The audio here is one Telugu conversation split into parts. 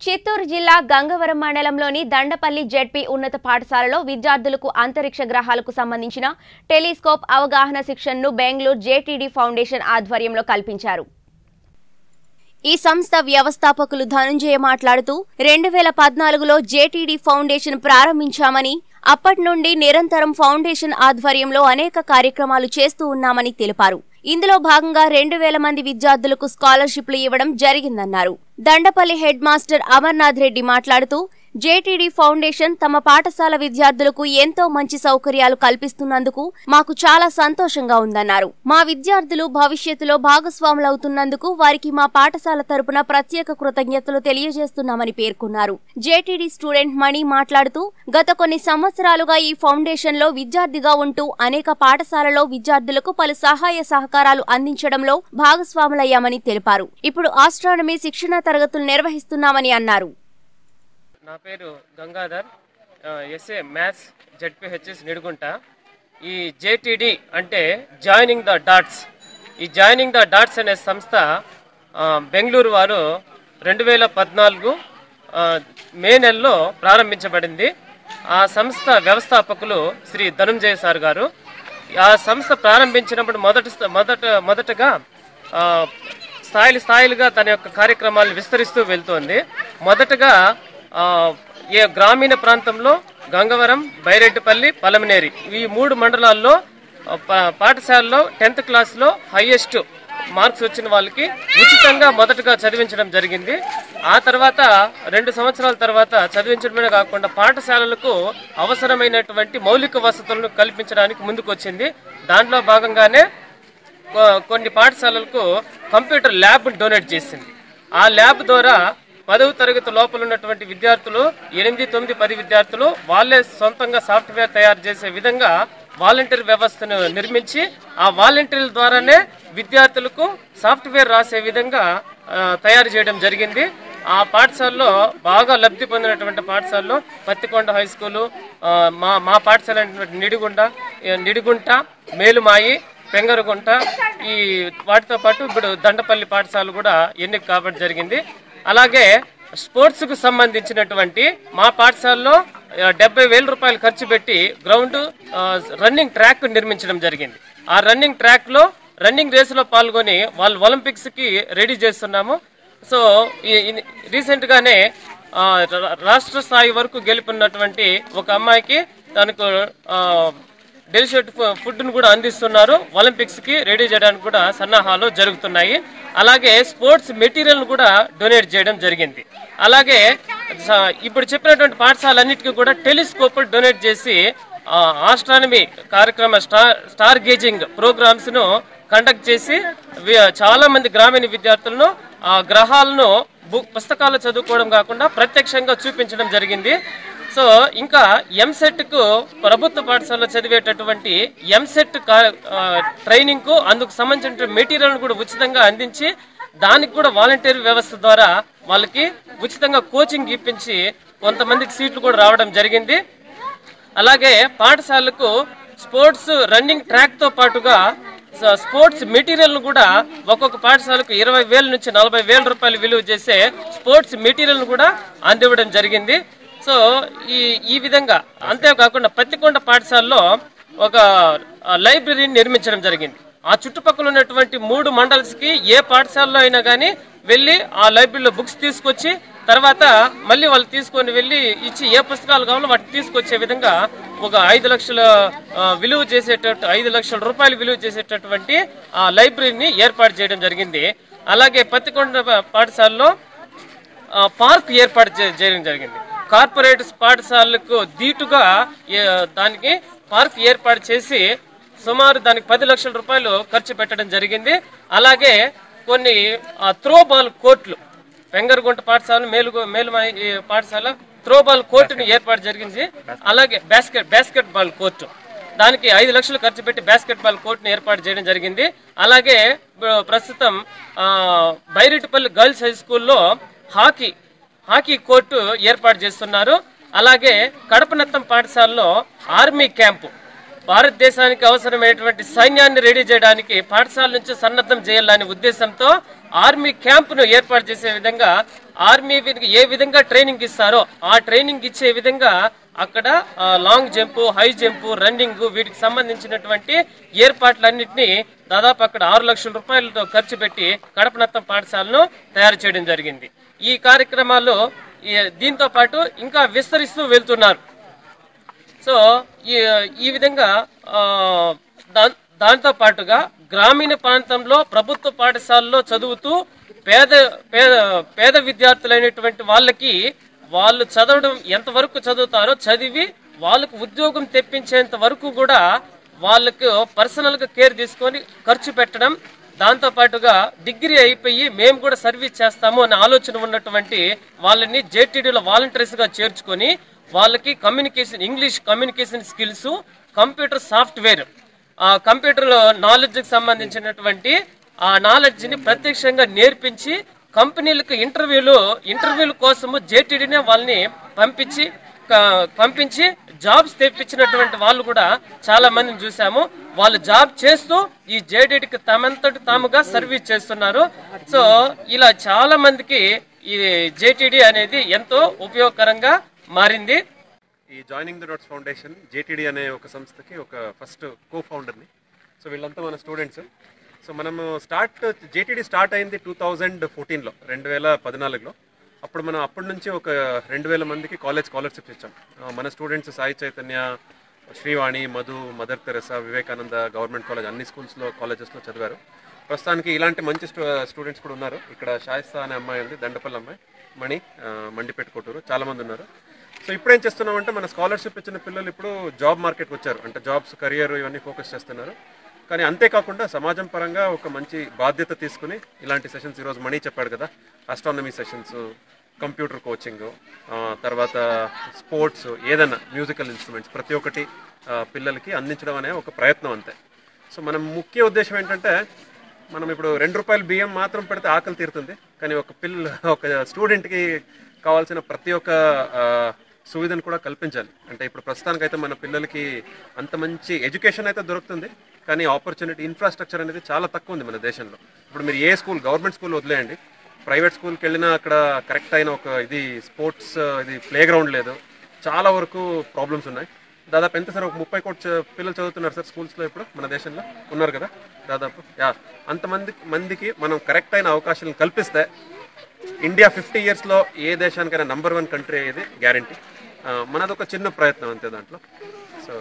చిత్తూరు జిల్లా గంగవరం మండలంలోని దండపల్లి జెడ్పీ ఉన్నత పాఠశాలలో విద్యార్థులకు అంతరిక్ష గ్రహాలకు సంబంధించిన టెలిస్కోప్ అవగాహన శిక్షణను బెంగళూరు జేటీడీ ఫౌండేషన్ ఆధ్వర్యంలో కల్పించారు ఈ సంస్థ వ్యవస్థాపకులు ధనుంజయ మాట్లాడుతూ రెండు వేల పద్నాలుగులో జేటీడీ ఫౌండేషన్ ప్రారంభించామని అప్పటి నుండి నిరంతరం ఫౌండేషన్ ఆధ్వర్యంలో అనేక కార్యక్రమాలు చేస్తూ ఉన్నామని తెలిపారు ఇందులో భాగంగా రెండు వేల మంది విద్యార్థులకు స్కాలర్షిప్లు ఇవ్వడం జరిగిందన్నారు దండపల్లి హెడ్ మాస్టర్ అమర్నాథ్ రెడ్డి మాట్లాడుతూ జేటీడీ ఫౌండేషన్ తమ పాఠశాల విద్యార్థులకు ఎంతో మంచి సౌకర్యాలు కల్పిస్తున్నందుకు మాకు చాలా సంతోషంగా ఉందన్నారు మా విద్యార్థులు భవిష్యత్తులో భాగస్వాములవుతున్నందుకు వారికి మా పాఠశాల తరపున ప్రత్యేక కృతజ్ఞతలు తెలియజేస్తున్నామని పేర్కొన్నారు జేటీడీ స్టూడెంట్ మణి మాట్లాడుతూ గత కొన్ని సంవత్సరాలుగా ఈ ఫౌండేషన్ లో విద్యార్థిగా ఉంటూ అనేక పాఠశాలలో విద్యార్థులకు పలు సహాయ సహకారాలు అందించడంలో భాగస్వాములయ్యామని తెలిపారు ఇప్పుడు ఆస్ట్రానమీ శిక్షణ తరగతులు నిర్వహిస్తున్నామని అన్నారు నా పేరు Gangadhar SA maths ZPHS Nidugunta ఈ జేటీడి అంటే జాయినింగ్ ద డాట్స్ ఈ జాయినింగ్ ద డాట్స్ అనే సంస్థ ఆ, బెంగళూరు వారు రెండు వేల పద్నాలుగు ఆ, మే నెలలో ప్రారంభించబడింది ఆ సంస్థ వ్యవస్థాపకులు శ్రీ ధనుంజయ సార్ గారు ఆ సంస్థ ప్రారంభించినప్పుడు మొదటి మొదట మొదటగా ఆ, స్థాయిలు స్థాయిలుగా తన యొక్క కార్యక్రమాలను విస్తరిస్తూ వెళ్తోంది మొదటగా ఆ, ఏ గ్రామీణ ప్రాంతంలో గంగవరం బైరెడ్డిపల్లి పలమనేరి ఈ మూడు మండలాల్లో ఆ, పా- పాఠశాలలో టెన్త్ క్లాస్లో హైయెస్ట్ మార్క్స్ వచ్చిన వాళ్ళకి ఉచితంగా మొదటగా చదివించడం జరిగింది ఆ తర్వాత రెండు సంవత్సరాల తర్వాత చదివించడమే కాకుండా పాఠశాలలకు అవసరమైనటువంటి మౌలిక వసతులను కల్పించడానికి ముందుకు వచ్చింది దాంట్లో భాగంగానే కొ- కొన్ని పాఠశాలలకు కంప్యూటర్ ల్యాబ్ డొనేట్ చేసింది ఆ ల్యాబ్ ద్వారా పదవ తరగతి లోపల ఉన్నటువంటి విద్యార్థులు ఎనిమిది తొమ్మిది పది విద్యార్థులు వాళ్ళే సొంతంగా సాఫ్ట్వేర్ తయారు చేసే విధంగా వాలంటీర్ వ్యవస్థను నిర్మించి ఆ వాలంటీర్ల ద్వారానే విద్యార్థులకు సాఫ్ట్వేర్ రాసే విధంగా ఆ, తయారు చేయడం జరిగింది ఆ పాఠశాలలో బాగా లబ్ధి పొందినటువంటి పాఠశాలలో పత్తికొండ హై స్కూలు ఆ, మా మా పాఠశాల అయినటువంటి నిడిగుండ ఏ, నిడిగుంట మేలుమాయి పెంగరగుంట ఈ వాటితో పాటు ఇప్పుడు దండపల్లి పాఠశాల కూడా ఎన్నిక కాబట్టి జరిగింది అలాగే స్పోర్ట్స్ కు సంబంధించినటువంటి మా పాఠశాలలో ఆ, డెబ్బై వేల రూపాయలు ఖర్చు పెట్టి గ్రౌండ్ ఆ, రన్నింగ్ ట్రాక్ నిర్మించడం జరిగింది ఆ రన్నింగ్ ట్రాక్ లో రన్నింగ్ రేసులో పాల్గొని వాళ్ళు ఒలింపిక్స్ కి రెడీ చేస్తున్నాము సో ఈ- ఈ- రీసెంట్ గానే ఆ, రా- రాష్ట్ర స్థాయి వరకు గెలుపున్నటువంటి ఒక అమ్మాయికి తనకు ఆ, డెలిషియట్ ఫుడ్ ను కూడా అందిస్తున్నారు ఒలింపిక్స్ కి రెడీ చేయడానికి కూడా సన్నాహాలు జరుగుతున్నాయి అలాగే స్పోర్ట్స్ మెటీరియల్ కూడా డొనేట్ చేయడం జరిగింది అలాగే స- ఇప్పుడు చెప్పినటువంటి పాఠశాలన్నిటికీ కూడా టెలిస్కోప్ డొనేట్ చేసి ఆ, ఆస్ట్రానమీ కార్యక్రమ స్టార్ స్టార్ గేజింగ్ ప్రోగ్రామ్స్ ను కండక్ట్ చేసి వి- చాలా మంది గ్రామీణ విద్యార్థులను ఆ గ్రహాలను బు- పుస్తకాలు చదువుకోవడం కాకుండా ప్రత్యక్షంగా చూపించడం జరిగింది సో ఇంకా ఎంసెట్ కు ప్రభుత్వ పాఠశాలలో చదివేటటువంటి ఎంసెట్ ట్రైనింగ్ కు అందుకు సంబంధించిన మెటీరియల్ కూడా ఉచితంగా అందించి దానికి కూడా వాలంటీర్ వ్యవస్థ ద్వారా వాళ్ళకి ఉచితంగా కోచింగ్ ఇప్పించి కొంతమందికి సీట్లు కూడా రావడం జరిగింది అలాగే పాఠశాలకు స్పోర్ట్స్ రన్నింగ్ ట్రాక్ తో పాటుగా స- స్పోర్ట్స్ మెటీరియల్ కూడా ఒక్కొక్క పాఠశాలకు ఇరవై వేల నుంచి నలభై వేల రూపాయలు విలువ చేసే స్పోర్ట్స్ మెటీరియల్ కూడా అందివ్వడం జరిగింది సో ఈ ఈ విధంగా అంతేకాకుండా పత్తికొండ పాఠశాలలో ఒక ఆ, లైబ్రరీని నిర్మించడం జరిగింది ఆ చుట్టుపక్కల ఉన్నటువంటి మూడు మండల్స్ కి ఏ పాఠశాలలో అయినా కానీ వెళ్ళి ఆ లైబ్రరీలో బుక్స్ తీసుకొచ్చి తర్వాత మళ్ళీ వాళ్ళు తీసుకొని వెళ్ళి ఇచ్చి ఏ పుస్తకాలు కావాలో వాటిని తీసుకొచ్చే విధంగా ఒక ఐదు లక్షల ఆ, విలువ చేసేటట్టు ఐదు లక్షల రూపాయలు విలువ చేసేటటువంటి ఆ లైబ్రరీని ఏర్పాటు చేయడం జరిగింది అలాగే పత్తికొండ పా- పాఠశాలలో ఆ, పార్క్ ఏర్పాటు చే- చేయడం జరిగింది కార్పొరేట్ పాఠశాలలకు దీటుగా ఏ- దానికి పార్క్ ఏర్పాటు చేసి సుమారు దానికి పది లక్షల రూపాయలు ఖర్చు పెట్టడం జరిగింది అలాగే కొన్ని త్రో బాల్ కోర్టులు వెంగరగుంట పాఠశాల మేలుగు మేలుమాయి ఈ పాఠశాల త్రో బాల్ కోర్టును ఏర్పాటు జరిగింది అలాగే బాస్కెట్ బాస్కెట్ బాల్ కోర్టు దానికి ఐదు లక్షలు ఖర్చు పెట్టి బాస్కెట్ బాల్ కోర్టును ఏర్పాటు చేయడం జరిగింది అలాగే ఇప్పుడు ప్రస్తుతం ఆ, బైరెడ్డిపల్లి గర్ల్స్ హై స్కూల్లో హాకీ హాకీ కోర్టు ఏర్పాటు చేస్తున్నారు అలాగే కడపనత్తం పాఠశాలలో ఆర్మీ క్యాంపు భారతదేశానికి అవసరమైనటువంటి సైన్యాన్ని రెడీ చేయడానికి పాఠశాల నుంచి సన్నద్ధం చేయాలనే ఉద్దేశంతో ఆర్మీ క్యాంపును ఏర్పాటు చేసే విధంగా ఆర్మీ వి- ఏ విధంగా ట్రైనింగ్ ఇస్తారో ఆ ట్రైనింగ్ ఇచ్చే విధంగా అక్కడ ఆ, long jump high jump running వీటికి సంబంధించినటువంటి ఏర్పాట్లన్నింటినీ దాదాపు అక్కడ ఆరు లక్షల రూపాయలతో ఖర్చు పెట్టి కడపనత్తం పాఠశాలను తయారు చేయడం జరిగింది ఈ కార్యక్రమాల్లో ఈ- దీంతో పాటు ఇంకా విస్తరిస్తూ వెళ్తున్నారు సో ఈ ఈ విధంగా ఆ, దా- దాంతో పాటుగా గ్రామీణ ప్రాంతంలో ప్రభుత్వ పాఠశాలలో చదువుతూ పేద పేద పేద విద్యార్థులైనటువంటి వాళ్ళకి వాళ్ళు చదవడం ఎంతవరకు చదువుతారో చదివి వాళ్ళకు ఉద్యోగం తెప్పించేంత వరకు కూడా వాళ్ళకు పర్సనల్ గా కేర్ తీసుకొని ఖర్చు పెట్టడం దాంతో పాటుగా డిగ్రీ అయిపోయి మేము కూడా సర్వీస్ చేస్తాము అనే ఆలోచన ఉన్నటువంటి వాళ్ళని జేటీడీలో వాలంటీర్స్ గా చేర్చుకొని వాళ్ళకి communication English communication skills computer software ఆ కంప్యూటర్ నాలెడ్జ్ కి సంబంధించినటువంటి ఆ నాలెడ్జ్ ని ప్రత్యక్షంగా నేర్పించి కంపెనీలకు ఇంటర్వ్యూలు ఇంటర్వ్యూల కోసము జేటీడీనే వాళ్ళని పంపించి క- పంపించి జాబ్స్ తెప్పించినటువంటి వాళ్ళు కూడా చాలా మందిని చూసాము వాళ్ళు జాబ్ చేస్తూ ఈ జేడీటీకి తమంతటి తాముగా సర్వీస్ చేస్తున్నారు సో ఇలా చాలా మందికి ఈ జేటీడీ అనేది ఎంతో ఉపయోగకరంగా మారింది ఈ joining the dots foundation JTD అనే ఒక సంస్థకి ఒక ఫస్ట్ కో ఫౌండర్ని సో వీళ్ళంతా మన స్టూడెంట్స్ సో మనము స్టార్ట్ జేటీడీ స్టార్ట్ అయింది టూ థౌజండ్ ఫోర్టీన్లో రెండు వేల పద్నాలుగులో అప్పుడు మనం అప్పటి నుంచి ఒక రెండు వేల మందికి కాలేజ్ స్కాలర్షిప్స్ ఇచ్చాం ఆ, మన students Sai Chaitanya Srivani Madhu Mother Teresa Vivekananda government college అన్ని స్కూల్స్లో కాలేజెస్లో చదివారు ప్రస్తుతానికి ఇలాంటి మంచి స్టూ స్టూడెంట్స్ కూడా ఉన్నారు ఇక్కడ షాయిస్తా అనే అమ్మాయి ఉంది దండపల్లి అమ్మాయి మణి ఆ, మండిపేట కొట్టూరు చాలామంది ఉన్నారు సో ఇప్పుడు ఏం చేస్తున్నామంటే మన స్కాలర్షిప్ ఇచ్చిన పిల్లలు ఇప్పుడు జాబ్ మార్కెట్కి వచ్చారు అంటే జాబ్స్ కెరియర్ ఇవన్నీ ఫోకస్ చేస్తున్నారు కానీ అంతేకాకుండా సమాజం పరంగా ఒక మంచి బాధ్యత తీసుకుని ఇలాంటి సెషన్స్ ఈరోజు మణి చెప్పాడు కదా ఆస్ట్రానమీ సెషన్స్ కంప్యూటర్ కోచింగ్ తర్వాత స్పోర్ట్స్ ఏదైనా మ్యూజికల్ ఇన్స్ట్రుమెంట్స్ ప్రతి ఒక్కటి ఆ, పిల్లలకి అందించడం అనే ఒక ప్రయత్నం అంతే సో మన ముఖ్య ఉద్దేశం ఏంటంటే మనం ఇప్పుడు రెండు రూపాయల బియ్యం మాత్రం పెడితే ఆకలి తీరుతుంది కానీ ఒక పిల్ల ఒక స్టూడెంట్కి కావాల్సిన ప్రతి ఒక్క ఆ, సువిధను కూడా కల్పించాలి అంటే ఇప్పుడు ప్రస్తుతానికైతే మన పిల్లలకి అంత మంచి ఎడ్యుకేషన్ అయితే దొరుకుతుంది కానీ ఆపర్చునిటీ ఇన్ఫ్రాస్ట్రక్చర్ అనేది చాలా తక్కువ ఉంది మన దేశంలో ఇప్పుడు మీరు ఏ స్కూల్ గవర్నమెంట్ స్కూల్ వదిలేయండి ప్రైవేట్ స్కూల్కి వెళ్ళినా అక్కడ కరెక్ట్ అయిన ఒక ఇది స్పోర్ట్స్ ఇది ప్లే గ్రౌండ్ లేదు చాలా వరకు ప్రాబ్లమ్స్ ఉన్నాయి దాదాపు ఎంత సార్ ఒక ముప్పై కోటి చ- పిల్లలు చదువుతున్నారు సార్ స్కూల్స్లో ఇప్పుడు మన దేశంలో ఉన్నారు కదా దాదాపు యా అంతమంది మందికి మనం కరెక్ట్ అయిన అవకాశాలను కల్పిస్తే ఇండియా ఫిఫ్టీ ఇయర్స్లో ఏ దేశానికైనా నంబర్ వన్ కంట్రీ అయ్యేది గ్యారంటీ మనది ఒక చిన్న ప్రయత్నం అంతే దాంట్లో సో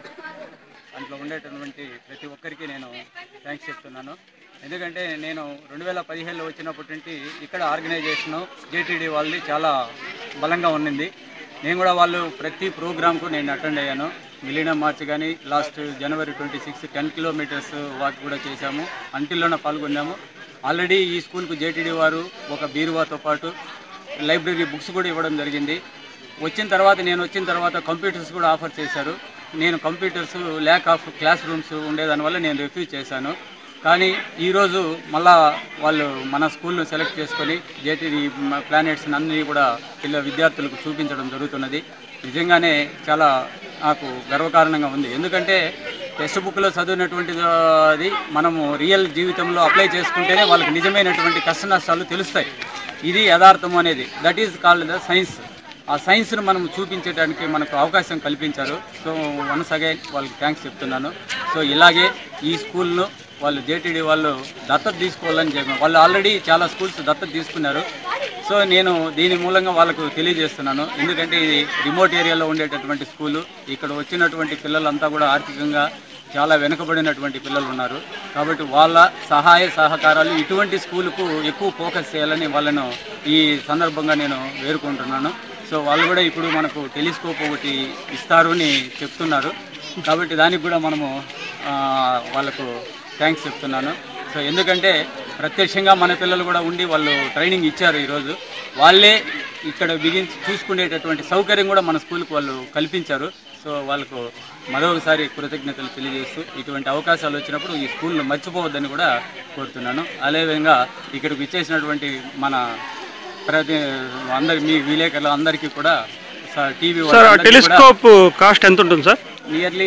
దాంట్లో ఉండేటటువంటి ప్రతి ఒక్కరికి నేను థ్యాంక్స్ చెప్తున్నాను ఎందుకంటే నేను రెండు వేల పదిహేనులో వచ్చినప్పటి నుండి ఇక్కడ ఆర్గనైజేషను జేటీడీ వాళ్ళది చాలా బలంగా ఉన్నింది నేను కూడా వాళ్ళు ప్రతి ప్రోగ్రామ్కు నేను అటెండ్ అయ్యాను మిలియన్ మార్చ్ కానీ లాస్ట్ జనవరి twenty six ten kilometres walk కూడా చేశాము అంటిల్లోనే పాల్గొన్నాము ఆల్రెడీ ఈ స్కూల్కు జేటీడీ వారు ఒక బీరువాతో పాటు లైబ్రరీ బుక్స్ కూడా ఇవ్వడం జరిగింది వచ్చిన తర్వాత నేను వచ్చిన తర్వాత కంప్యూటర్స్ కూడా ఆఫర్ చేశారు నేను computers lack of class rooms ఉండేదానివల్ల నేను రిఫ్యూజ్ చేశాను కానీ ఈరోజు మళ్ళా వాళ్ళు మన స్కూల్ను సెలెక్ట్ చేసుకొని జేటీడీ ప్లానెట్స్ అన్నీ కూడా పిల్ల విద్యార్థులకు చూపించడం జరుగుతున్నది నిజంగానే చాలా నాకు గర్వకారణంగా ఉంది ఎందుకంటే టెక్స్ట్ బుక్లో చదివినటువంటి అది మనము రియల్ జీవితంలో అప్లై చేసుకుంటేనే వాళ్ళకి నిజమైనటువంటి కష్ట నష్టాలు తెలుస్తాయి ఇది యథార్థం అనేది that is called the science ఆ సైన్స్ను మనం చూపించడానికి మనకు అవకాశం కల్పించారు సో వన్స్ అగైన్ వాళ్ళకి థ్యాంక్స్ చెప్తున్నాను సో ఇలాగే ఈ స్కూల్ను వాళ్ళు జేటీడీ వాళ్ళు దత్తత తీసుకోవాలని చెప్పి వాళ్ళు ఆల్రెడీ చాలా స్కూల్స్ దత్తత తీసుకున్నారు సో నేను దీని మూలంగా వాళ్ళకు తెలియజేస్తున్నాను ఎందుకంటే ఇది రిమోట్ ఏరియాలో ఉండేటటువంటి స్కూలు ఇక్కడ వచ్చినటువంటి పిల్లలంతా కూడా ఆర్థికంగా చాలా వెనుకబడినటువంటి పిల్లలు ఉన్నారు కాబట్టి వాళ్ళ సహాయ సహకారాలు ఇటువంటి స్కూలుకు ఎక్కువ ఫోకస్ చేయాలని వాళ్ళను ఈ సందర్భంగా నేను వేరుకుంటున్నాను సో వాళ్ళు కూడా ఇప్పుడు మనకు టెలిస్కోప్ ఒకటి ఇస్తారు అని చెప్తున్నారు కాబట్టి దానికి కూడా మనము ఆ, వాళ్ళకు థ్యాంక్స్ చెప్తున్నాను సో ఎందుకంటే ప్రత్యక్షంగా మన పిల్లలు కూడా ఉండి వాళ్ళు ట్రైనింగ్ ఇచ్చారు ఈరోజు వాళ్ళే ఇక్కడ బిగించి చూసుకునేటటువంటి సౌకర్యం కూడా మన స్కూల్కి వాళ్ళు కల్పించారు సో వాళ్ళకు మరొకసారి కృతజ్ఞతలు తెలియజేస్తూ ఇటువంటి అవకాశాలు వచ్చినప్పుడు ఈ స్కూల్ను మర్చిపోవద్దని కూడా కోరుతున్నాను అదేవిధంగా ఇక్కడికి ఇచ్చేసినటువంటి మన ప్రతి అందరి మీ విలేకరులు అందరికీ కూడా స- టీవీ సార్ ఆ వాళ్ళందరికీ కూడా టెలిస్కోప్ కాస్ట్ ఎంత ఉంటుంది సార్ నియర్లీ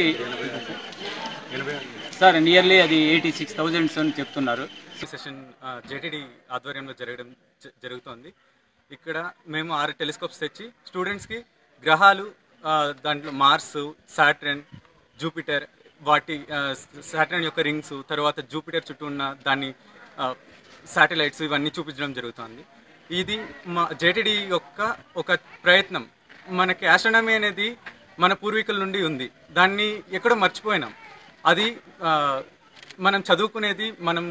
సార్ నియర్లీ అది ఎయిటీ సిక్స్ థౌజండ్స్ అని చెప్తున్నారు ఈ సెషన్ జేటీడీ ఆధ్వర్యంలో జరగడం జ- జరుగుతోంది ఇక్కడ మేము ఆరు టెలిస్కోప్స్ తెచ్చి స్టూడెంట్స్కి గ్రహాలు ఆ, దాంట్లో మార్స్ సాటర్న్ జూపిటర్ వాటి సాటర్న్ యొక్క రింగ్స్ తర్వాత జూపిటర్ చుట్టూ ఉన్న దాన్ని శాటిలైట్స్ ఇవన్నీ చూపించడం జరుగుతుంది ఇది మా జేటీడీ యొక్క ఒక ప్రయత్నం మనకి ఆస్ట్రానమీ అనేది మన పూర్వీకుల నుండి ఉంది దాన్ని ఎక్కడో మర్చిపోయినాం అది ఆ, మనం చదువుకునేది మనం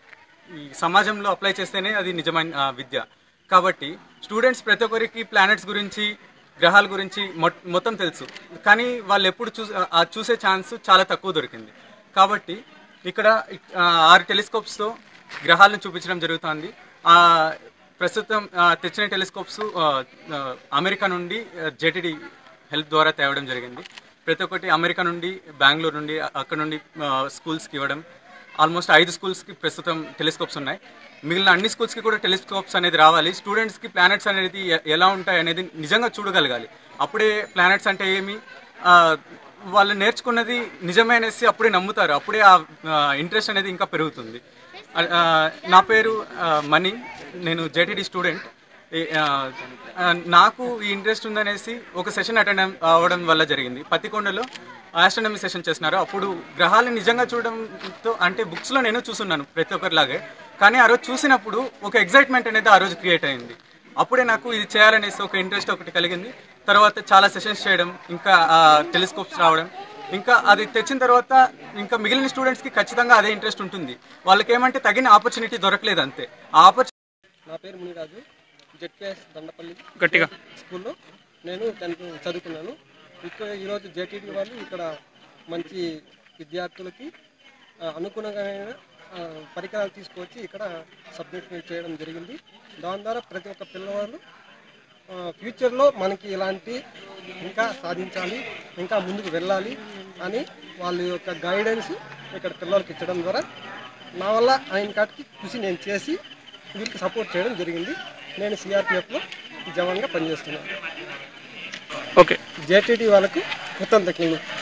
ఈ సమాజంలో అప్లై చేస్తేనే అది నిజమైన ఆ, విద్య కాబట్టి స్టూడెంట్స్ ప్రతి ఒక్కరికి ప్లానెట్స్ గురించి గ్రహాల గురించి మొ- మొత్తం తెలుసు కానీ వాళ్ళు ఎప్పుడు చూ ఆ చూసే ఛాన్స్ చాలా తక్కువ దొరికింది కాబట్టి ఇక్కడ ఆ, ఆరు టెలిస్కోప్స్తో గ్రహాలను చూపించడం జరుగుతుంది ఆ, ప్రస్తుతం ఆ, తెచ్చిన టెలిస్కోప్స్ ఆ, ఆ, అమెరికా నుండి జెటిడి హెల్ప్ ద్వారా తేవడం జరిగింది ప్రతి ఒక్కటి అమెరికా నుండి బెంగళూరు నుండి అ- అక్కడ నుండి ఆ, స్కూల్స్కి ఇవ్వడం ఆల్మోస్ట్ ఐదు స్కూల్స్కి ప్రస్తుతం టెలిస్కోప్స్ ఉన్నాయి మిగిలిన అన్ని స్కూల్స్కి కూడా టెలిస్కోప్స్ అనేది రావాలి స్టూడెంట్స్కి ప్లానెట్స్ అనేది ఎ- ఎలా ఉంటాయి అనేది నిజంగా చూడగలగాలి అప్పుడే ప్లానెట్స్ అంటే ఏమి ఆ, వాళ్ళు నేర్చుకున్నది నిజమే అనేసి అప్పుడే నమ్ముతారు అప్పుడే ఆ ఇంట్రెస్ట్ అనేది ఇంకా పెరుగుతుంది ఆ, ఆ, నా పేరు ఆ, మణి నేను జేటీడీ స్టూడెంట్ ఈ- ఆ, ఆ, నాకు ఈ ఇంట్రెస్ట్ ఉందనేసి ఒక సెషన్ అటెండ్ అవ్వడం వల్ల జరిగింది పత్తికొండలో ఆస్ట్రానమీ సెషన్ చేస్తున్నారు అప్పుడు గ్రహాలను నిజంగా చూడడంతో అంటే బుక్స్లో నేను చూస్తున్నాను ప్రతి ఒక్కరిలాగే కానీ ఆ రోజు చూసినప్పుడు ఒక ఎగ్జైట్మెంట్ అనేది ఆ రోజు క్రియేట్ అయింది అప్పుడే నాకు ఇది చేయాలనేసి ఒక ఇంట్రెస్ట్ ఒకటి కలిగింది తర్వాత చాలా సెషన్స్ చేయడం ఇంకా టెలిస్కోప్స్ రావడం ఇంకా అది తెచ్చిన తర్వాత ఇంకా మిగిలిన స్టూడెంట్స్కి ఖచ్చితంగా అదే ఇంట్రెస్ట్ ఉంటుంది వాళ్ళకి ఏమంటే తగిన ఆపర్చునిటీ దొరకలేదు అంతే ఆ ఆపర్చునిటీ నా పేరు మునిరాజు జెడ్పిఎస్ దండపల్లి గట్టిగా స్కూల్లో నేను టెన్త్ చదువుకున్నాను ఇక్కడ ఈరోజు జేటీడీ వాళ్ళు ఇక్కడ మంచి విద్యార్థులకి ఆ, అనుగుణమైన ఆ, పరికరాలు తీసుకొచ్చి ఇక్కడ సబ్మిట్ చేయడం జరిగింది దాని ద్వారా ప్రతి ఒక్క పిల్లవాళ్ళు ఆ, ఫ్యూచర్లో మనకి ఇలాంటి ఇంకా సాధించాలి ఇంకా ముందుకు వెళ్ళాలి అని వాళ్ళ యొక్క గైడెన్స్ ఇక్కడ పిల్లలకి ఇచ్చడం ద్వారా నా వల్ల ఆయన కాటికి కృషి నేను చేసి వీళ్ళకి సపోర్ట్ చేయడం జరిగింది నేను సిఆర్పిఎఫ్లో జవాన్గా పనిచేస్తున్నాను ఓకే జేటీడీ వాళ్ళకి కృతజ్ఞతలు